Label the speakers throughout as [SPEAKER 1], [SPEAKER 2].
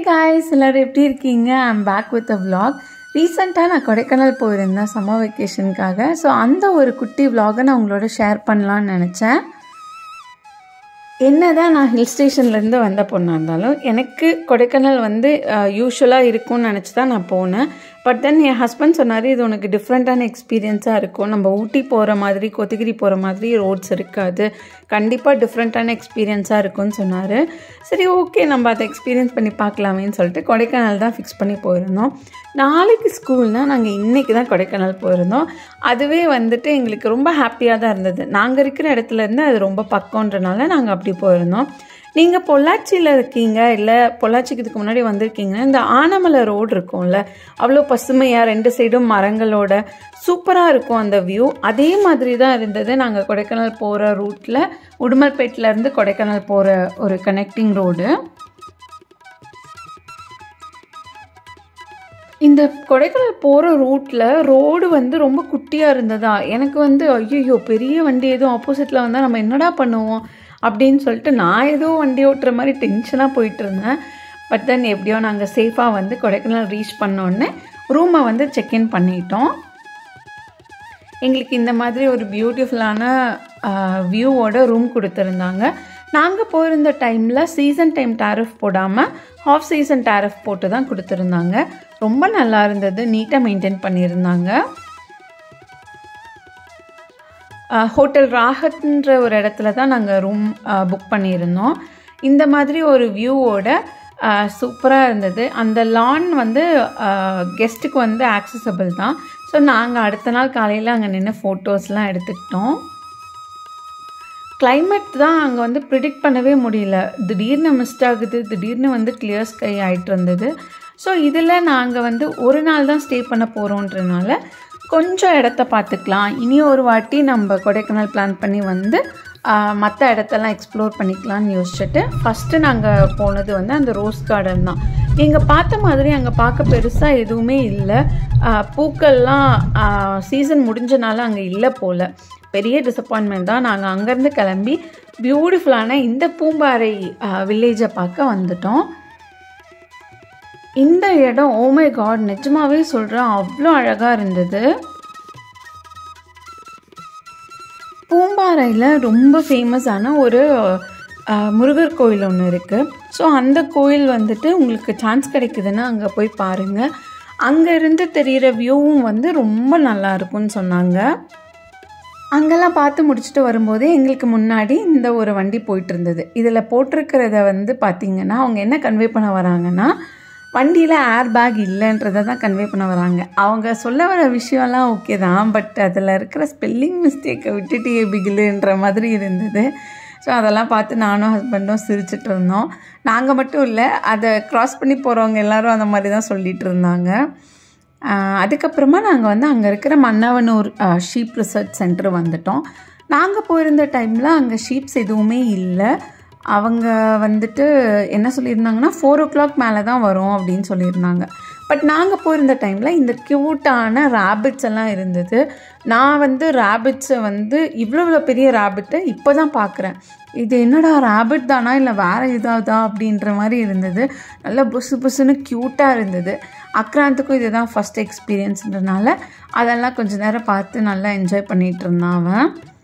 [SPEAKER 1] guys எல்லோரும் எப்படி இருக்கீங்க I'm back with a vlog ரீசெண்டாக நான் கொடைக்கானல் போயிருந்தேன் சம்மர் வெக்கேஷனுக்காக ஸோ அந்த ஒரு குட்டி vlog-அ நான் உங்களோட ஷேர் பண்ணலான்னு நினச்சேன் என்னதான் நான் ஹில் ஸ்டேஷன்லேருந்து வந்த பொண்ணாக இருந்தாலும் எனக்கு கொடைக்கானல் வந்து யூஸ்வலாக இருக்கும்னு நினச்சி தான் நான் போனேன் பட் தென் என் ஹஸ்பண்ட் சொன்னார் இது உனக்கு டிஃப்ரெண்ட்டான எக்ஸ்பீரியன்ஸாக இருக்கும் நம்ம ஊட்டி போகிற மாதிரி கொத்தகிரி போகிற மாதிரி ரோட்ஸ் இருக்காது கண்டிப்பாக டிஃப்ரெண்ட்டான எக்ஸ்பீரியன்ஸாக இருக்கும்னு சொன்னார் சரி ஓகே நம்ம அதை எக்ஸ்பீரியன்ஸ் பண்ணி பார்க்கலாமேன்னு சொல்லிட்டு கொடைக்கானல் தான் ஃபிக்ஸ் பண்ணி போயிருந்தோம் நாளைக்கு ஸ்கூல்னால் நாங்கள் இன்றைக்கி தான் கொடைக்கானல் போயிருந்தோம் அதுவே வந்துட்டு எங்களுக்கு ரொம்ப ஹாப்பியாக தான் இருந்தது நாங்கள் இருக்கிற இடத்துல இருந்து அது ரொம்ப பக்கம்ன்றனால நாங்கள் அப்படி போயிருந்தோம் நீங்கள் பொள்ளாச்சியில் இருக்கீங்க இல்லை பொள்ளாச்சிக்கு இதுக்கு முன்னாடி வந்திருக்கீங்கன்னா இந்த ஆனமலை ரோடு இருக்கும்ல அவ்வளோ பசுமையாக ரெண்டு சைடும் மரங்களோட சூப்பராக இருக்கும் அந்த வியூ அதே மாதிரி தான் இருந்தது நாங்கள் கொடைக்கானல் போகிற ரூட்டில் உடுமல்பேட்டிலேருந்து கொடைக்கானல் போகிற ஒரு கனெக்டிங் ரோடு இந்த கொடைக்கானல் போகிற ரூட்டில் ரோடு வந்து ரொம்ப குட்டியாக இருந்ததா எனக்கு வந்து ஐயோ பெரிய வண்டி எதுவும் ஆப்போசிட்டில் வந்தால் நம்ம என்னடா பண்ணுவோம் அப்படின்னு சொல்லிட்டு நான் ஏதோ வண்டி ஓட்டுற மாதிரி டென்ஷனாக போயிட்டு இருந்தேன் பட் தென் எப்படியோ நாங்கள் சேஃபாக வந்து கொடைக்கானல் ரீச் பண்ணோடனே ரூமை வந்து செக்இன் பண்ணிட்டோம் எங்களுக்கு இந்த மாதிரி ஒரு பியூட்டிஃபுல்லான வியூவோட ரூம் கொடுத்துருந்தாங்க நாங்கள் போயிருந்த டைமில் சீசன் டைம் டேரிஃப் போடாமல் ஹாஃப் சீசன் டேரிஃப் போட்டு தான் கொடுத்துருந்தாங்க ரொம்ப நல்லா இருந்தது நீட்டாக மெயின்டைன் பண்ணியிருந்தாங்க ஹோட்டல் ராகத்ன்ற ஒரு இடத்துல தான் நாங்கள் ரூம் புக் பண்ணியிருந்தோம் இந்த மாதிரி ஒரு வியூவோட சூப்பராக இருந்தது அந்த லான் வந்து கெஸ்ட்டுக்கு வந்து ஆக்சசபிள் தான் ஸோ நாங்கள் அடுத்த நாள் காலையில் அங்கே நின்று ஃபோட்டோஸ்லாம் எடுத்துக்கிட்டோம் கிளைமேட் தான் அங்கே வந்து ப்ரிடிக்ட் பண்ணவே முடியல திடீர்னு மிஸ்ட் ஆகுது திடீர்னு வந்து கிளியர் ஸ்கை ஆகிட்டு இருந்தது ஸோ இதில் நாங்கள் வந்து ஒரு நாள் தான் ஸ்டே பண்ண போகிறோன்றனால கொஞ்சம் இடத்த பார்த்துக்கலாம் இனி ஒரு வாட்டி நம்ம கொடைக்கானல் பிளான் பண்ணி வந்து மற்ற இடத்தெல்லாம் எக்ஸ்ப்ளோர் பண்ணிக்கலாம்னு யோசிச்சுட்டு ஃபஸ்ட்டு நாங்கள் போனது வந்து அந்த ரோஸ் கார்டன் தான் நீங்கள் பார்த்த மாதிரி அங்கே பார்க்க பெருசாக எதுவுமே இல்லை பூக்கள்லாம் சீசன் முடிஞ்சனால அங்கே இல்லை போல் பெரிய டிசப்பாயின்மெண்ட் தான் நாங்கள் அங்கேருந்து கிளம்பி பியூட்டிஃபுல்லான இந்த பூம்பாறை வில்லேஜை பார்க்க வந்துட்டோம் இந்த இடம் ஓமை காட் நிஜமாவே சொல்கிறேன் அவ்வளோ அழகாக இருந்தது பூம்பாறையில் ரொம்ப ஃபேமஸான ஒரு முருகர் கோயில் ஒன்று இருக்குது ஸோ அந்த கோயில் வந்துட்டு உங்களுக்கு சான்ஸ் கிடைக்குதுன்னா அங்கே போய் பாருங்கள் அங்கே இருந்து தெரிகிற வியூவும் வந்து ரொம்ப நல்லா இருக்கும்னு சொன்னாங்க அங்கெல்லாம் பார்த்து முடிச்சுட்டு வரும்போது எங்களுக்கு முன்னாடி இந்த ஒரு வண்டி போயிட்டு இருந்தது இதில் போட்டிருக்கிறத வந்து பார்த்திங்கன்னா அவங்க என்ன கன்வே பண்ண வராங்கன்னா வண்டியில் ஏர் பேக் இல்லைன்றதை தான் கன்வே பண்ண வராங்க அவங்க சொல்ல வர விஷயம்லாம் ஓகே தான் பட் அதில் இருக்கிற ஸ்பெல்லிங் மிஸ்டேக்கை விட்டுட்டு பிகிலுன்ற மாதிரி இருந்தது ஸோ அதெல்லாம் பார்த்து நானும் ஹஸ்பண்டும் சிரிச்சிட்டு இருந்தோம் நாங்கள் மட்டும் இல்லை அதை க்ராஸ் பண்ணி போகிறவங்க எல்லோரும் அந்த மாதிரி தான் சொல்லிகிட்டு இருந்தாங்க அதுக்கப்புறமா நாங்கள் வந்து அங்கே இருக்கிற மன்னவனூர் ஷீப் ரிசர்ச் சென்டர் வந்துட்டோம் நாங்கள் போயிருந்த டைமில் அங்கே ஷீப்ஸ் எதுவுமே இல்லை அவங்க வந்துட்டு என்ன சொல்லியிருந்தாங்கன்னா ஃபோர் ஓ கிளாக் மேலே தான் வரும் அப்படின்னு சொல்லியிருந்தாங்க பட் நாங்கள் போயிருந்த டைமில் இந்த க்யூட்டான ரேபிட்ஸ் எல்லாம் இருந்தது நான் வந்து ரேபிட்ஸை வந்து இவ்வளோ இவ்வளோ பெரிய ரேபிட்டை இப்போ தான் பார்க்குறேன் இது என்னடா ரேபிட் தானா இல்லை வேறு இதாவதா அப்படின்ற மாதிரி இருந்தது நல்லா புசு புசுன்னு க்யூட்டாக இருந்தது அக்ராந்துக்கும் இதுதான் ஃபஸ்ட் எக்ஸ்பீரியன்ஸ்ன்றனால அதெல்லாம் கொஞ்சம் நேரம் பார்த்து நல்லா என்ஜாய் பண்ணிகிட்டு இருந்தான் அவன்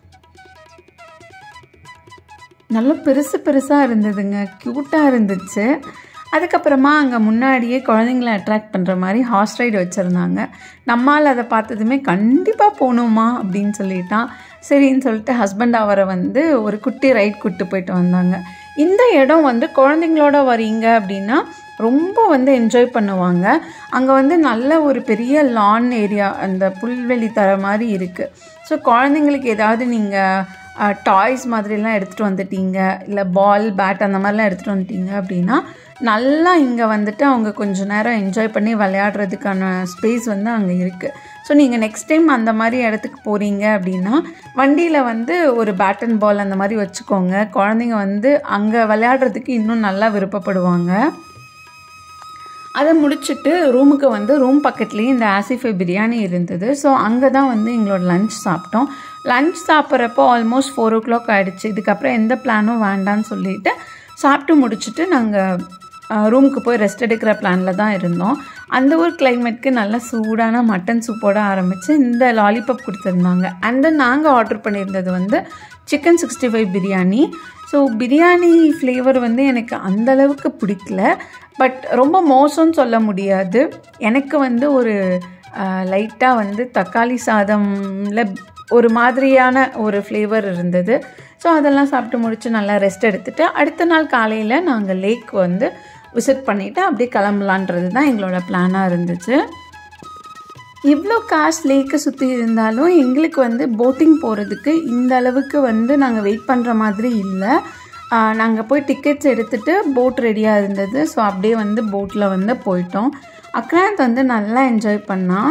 [SPEAKER 1] நல்ல பெருசு பெருசாக இருந்ததுங்க க்யூட்டாக இருந்துச்சு அதுக்கப்புறமா அங்கே முன்னாடியே குழந்தைங்கள அட்ராக்ட் பண்ணுற மாதிரி ஹார்ஸ் ரைடு வச்சுருந்தாங்க நம்மால் அதை பார்த்ததுமே கண்டிப்பாக போகணுமா அப்படின்னு சொல்லிட்டான் சரின்னு சொல்லிட்டு ஹஸ்பண்ட் அவரை வந்து ஒரு குட்டி ரைட் கூப்பிட்டு போயிட்டு வந்தாங்க இந்த இடம் வந்து குழந்தைங்களோட வரீங்க அப்படின்னா ரொம்ப வந்து என்ஜாய் பண்ணுவாங்க அங்கே வந்து நல்ல ஒரு பெரிய லான் ஏரியா அந்த புல்வெளி தர மாதிரி இருக்குது ஸோ குழந்தைங்களுக்கு ஏதாவது நீங்கள் டாய்ஸ் மாதிரிலாம் எடுத்துகிட்டு வந்துட்டீங்க இல்லை பால் பேட் அந்த மாதிரிலாம் எடுத்துகிட்டு வந்துட்டீங்க அப்படின்னா நல்லா இங்கே வந்துட்டு அவங்க கொஞ்சம் நேரம் என்ஜாய் பண்ணி விளையாடுறதுக்கான ஸ்பேஸ் வந்து அங்கே இருக்குது ஸோ நீங்கள் நெக்ஸ்ட் டைம் அந்த மாதிரி இடத்துக்கு போகிறீங்க அப்படின்னா வண்டியில் வந்து ஒரு பேட் அண்ட் பால் அந்த மாதிரி வச்சுக்கோங்க குழந்தைங்க வந்து அங்கே விளையாடுறதுக்கு இன்னும் நல்லா விருப்பப்படுவாங்க அதை முடிச்சுட்டு ரூமுக்கு வந்து ரூம் பக்கத்துலேயே இந்த ஆசிஃபை பிரியாணி இருந்தது ஸோ அங்கே தான் வந்து எங்களோட லஞ்ச் சாப்பிட்டோம் லஞ்ச் சாப்பிட்றப்போ ஆல்மோஸ்ட் ஃபோர் ஓ கிளாக் ஆகிடுச்சு இதுக்கப்புறம் எந்த பிளானும் வேண்டான்னு சொல்லிட்டு சாப்பிட்டு முடிச்சுட்டு நாங்கள் ரூமுக்கு போய் ரெஸ்ட் எடுக்கிற பிளானில் தான் இருந்தோம் அந்த ஒரு கிளைமேட்க்கு நல்ல சூடான மட்டன் சூப்போட ஆரம்பித்து இந்த லாலிபாப் கொடுத்துருந்தாங்க அண்ட் தென் நாங்கள் ஆர்டர் பண்ணியிருந்தது வந்து chicken sixty five biryani so biryani flavour வந்து எனக்கு அந்த அளவுக்கு பிடிக்கல பட் ரொம்ப மோசம்னு சொல்ல முடியாது எனக்கு வந்து ஒரு லைட்டாக வந்து தக்காளி சாதமில் ஒரு மாதிரியான ஒரு ஃப்ளேவர் இருந்தது ஸோ அதெல்லாம் சாப்பிட்டு முடித்து நல்லா ரெஸ்ட் எடுத்துகிட்டு அடுத்த நாள் காலையில் நாங்கள் லேக் வந்து விசிட் பண்ணிவிட்டு அப்படியே கிளம்பலான்றது தான் எங்களோட பிளானாக இருந்துச்சு இவ்வளோ காசு லேக்கை சுற்றி இருந்தாலும் எங்களுக்கு வந்து போட்டிங் போகிறதுக்கு இந்த அளவுக்கு வந்து நாங்கள் வெயிட் பண்ணுற மாதிரி இல்லை நாங்கள் போய் டிக்கெட்ஸ் எடுத்துகிட்டு போட் ரெடியாக இருந்தது ஸோ அப்படியே வந்து போட்டில் வந்து போயிட்டோம் அக்ராந்த் வந்து நல்லா என்ஜாய் பண்ணான்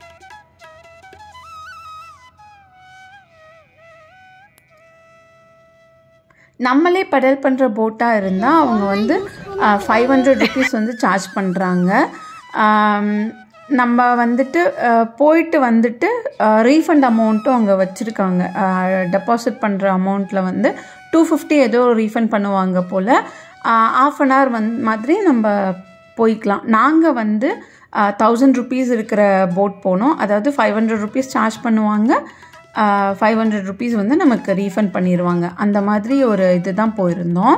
[SPEAKER 1] நம்மளே பெடல் பண்ணுற போட்டாக இருந்தால் அவங்க வந்து ஃபைவ் ஹண்ட்ரட் ருபீஸ் வந்து சார்ஜ் பண்ணுறாங்க நம்ம வந்துட்டு போயிட்டு வந்துட்டு ரீஃபண்ட் அமௌண்ட்டும் அங்கே வச்சுருக்காங்க டெபாசிட் பண்ணுற அமௌண்ட்டில் வந்து டூ ஃபிஃப்டி ஏதோ ரீஃபண்ட் பண்ணுவாங்க போல் ஆஃப் அன் ஹவர் வந் மாதிரி நம்ம போய்க்கலாம் நாங்கள் வந்து தௌசண்ட் ருபீஸ் இருக்கிற போட் போனோம் அதாவது ஃபைவ் ஹண்ட்ரட் ருபீஸ் சார்ஜ் பண்ணுவாங்க ஃபைவ் ஹண்ட்ரட் ருபீஸ் வந்து நமக்கு ரீஃபண்ட் பண்ணிடுவாங்க அந்த மாதிரி ஒரு இது தான் போயிருந்தோம்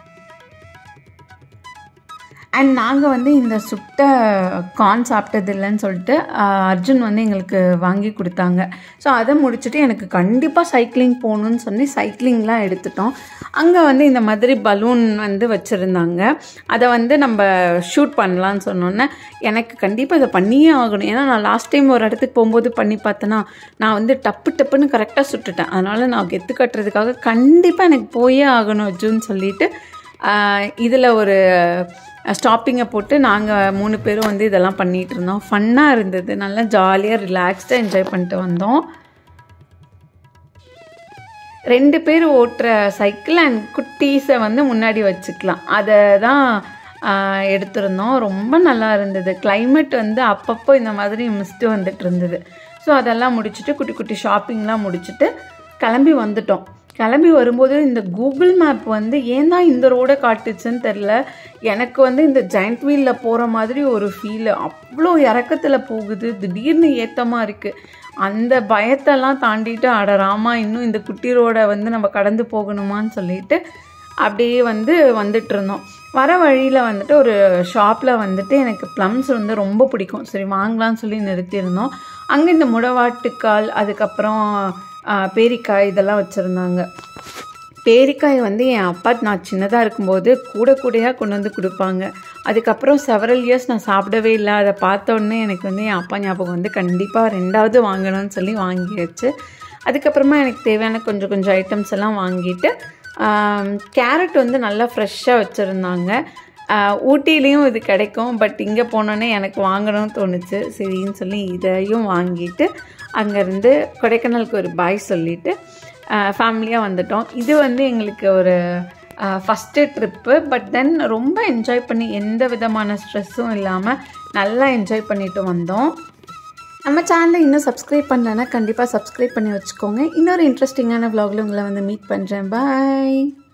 [SPEAKER 1] அண்ட் நாங்கள் வந்து இந்த சுட்ட கார்ன் சாப்பிட்டது இல்லைன்னு சொல்லிட்டு அர்ஜுன் வந்து எங்களுக்கு வாங்கி கொடுத்தாங்க ஸோ அதை முடிச்சுட்டு எனக்கு கண்டிப்பாக சைக்கிளிங் போகணுன்னு சொல்லி சைக்கிளிங்லாம் எடுத்துட்டோம் அங்கே வந்து இந்த மாதிரி பலூன் வந்து வச்சுருந்தாங்க அதை வந்து நம்ம ஷூட் பண்ணலான்னு சொன்னோன்னே எனக்கு கண்டிப்பாக இதை பண்ணியே ஆகணும் ஏன்னா நான் லாஸ்ட் டைம் ஒரு இடத்துக்கு போகும்போது பண்ணி பார்த்தேன்னா நான் வந்து டப்பு டப்புன்னு கரெக்டாக சுட்டுட்டேன் அதனால் நான் கெத்து கட்டுறதுக்காக கண்டிப்பாக எனக்கு போயே ஆகணும் அர்ஜுன் சொல்லிட்டு இதில் ஒரு ஸ்டாப்பிங்கை போட்டு நாங்கள் மூணு பேரும் வந்து இதெல்லாம் பண்ணிகிட்டு இருந்தோம் ஃபன்னாக இருந்தது நல்லா ஜாலியாக ரிலாக்ஸ்டாக என்ஜாய் பண்ணிட்டு வந்தோம் ரெண்டு பேர் ஓட்டுற சைக்கிள் அண்ட் குட்டீஸை வந்து முன்னாடி வச்சுக்கலாம் அதை தான் எடுத்திருந்தோம் ரொம்ப நல்லா இருந்தது கிளைமேட் வந்து அப்பப்போ இந்த மாதிரி மிஸ்ட்டு வந்துட்டு இருந்தது ஸோ அதெல்லாம் முடிச்சுட்டு குட்டி குட்டி ஷாப்பிங்லாம் முடிச்சுட்டு கிளம்பி வந்துட்டோம் கிளம்பி வரும்போது இந்த கூகுள் மேப் வந்து ஏன் தான் இந்த ரோடை காட்டுச்சுன்னு தெரில எனக்கு வந்து இந்த ஜாயிண்ட் வீலில் போகிற மாதிரி ஒரு ஃபீல் அவ்வளோ இறக்கத்தில் போகுது திடீர்னு ஏத்தமாக இருக்குது அந்த பயத்தெல்லாம் தாண்டிட்டு அடராமா இன்னும் இந்த குட்டி ரோடை வந்து நம்ம கடந்து போகணுமான்னு சொல்லிட்டு அப்படியே வந்து வந்துட்டு இருந்தோம் வர வழியில் வந்துட்டு ஒரு ஷாப்பில் வந்துட்டு எனக்கு ப்ளம்ஸ் வந்து ரொம்ப பிடிக்கும் சரி வாங்கலாம்னு சொல்லி நிறுத்தியிருந்தோம் அங்கே இந்த முடவாட்டுக்கால் அதுக்கப்புறம் பேரிக்காய் இதெல்லாம் வச்சுருந்தாங்க பேரிக்காய் வந்து என் அப்பா நான் சின்னதாக இருக்கும்போது கூட கூடையாக கொண்டு வந்து கொடுப்பாங்க அதுக்கப்புறம் செவரல் இயர்ஸ் நான் சாப்பிடவே இல்லை அதை பார்த்த உடனே எனக்கு வந்து என் அப்பா ஞாபகம் வந்து கண்டிப்பாக ரெண்டாவது வாங்கணும்னு சொல்லி வாங்கியாச்சு அதுக்கப்புறமா எனக்கு தேவையான கொஞ்சம் கொஞ்சம் ஐட்டம்ஸ் எல்லாம் வாங்கிட்டு கேரட் வந்து நல்லா ஃப்ரெஷ்ஷாக வச்சுருந்தாங்க ஊட்டிலையும் இது கிடைக்கும் பட் இங்கே போனோன்னே எனக்கு வாங்கணும்னு தோணுச்சு சரின்னு சொல்லி இதையும் வாங்கிட்டு அங்கேருந்து கொடைக்கானலுக்கு ஒரு பாய் சொல்லிவிட்டு ஃபேமிலியாக வந்துட்டோம் இது வந்து எங்களுக்கு ஒரு ஃபஸ்ட்டு ட்ரிப்பு பட் தென் ரொம்ப என்ஜாய் பண்ணி எந்த விதமான ஸ்ட்ரெஸ்ஸும் இல்லாமல் நல்லா என்ஜாய் பண்ணிட்டு வந்தோம் நம்ம சேனலை இன்னும் சப்ஸ்கிரைப் பண்ணலன்னா கண்டிப்பாக சப்ஸ்கிரைப் பண்ணி வச்சுக்கோங்க இன்னொரு இன்ட்ரெஸ்டிங்கான vlogல உங்களை வந்து மீட் பண்ணுறேன் பாய்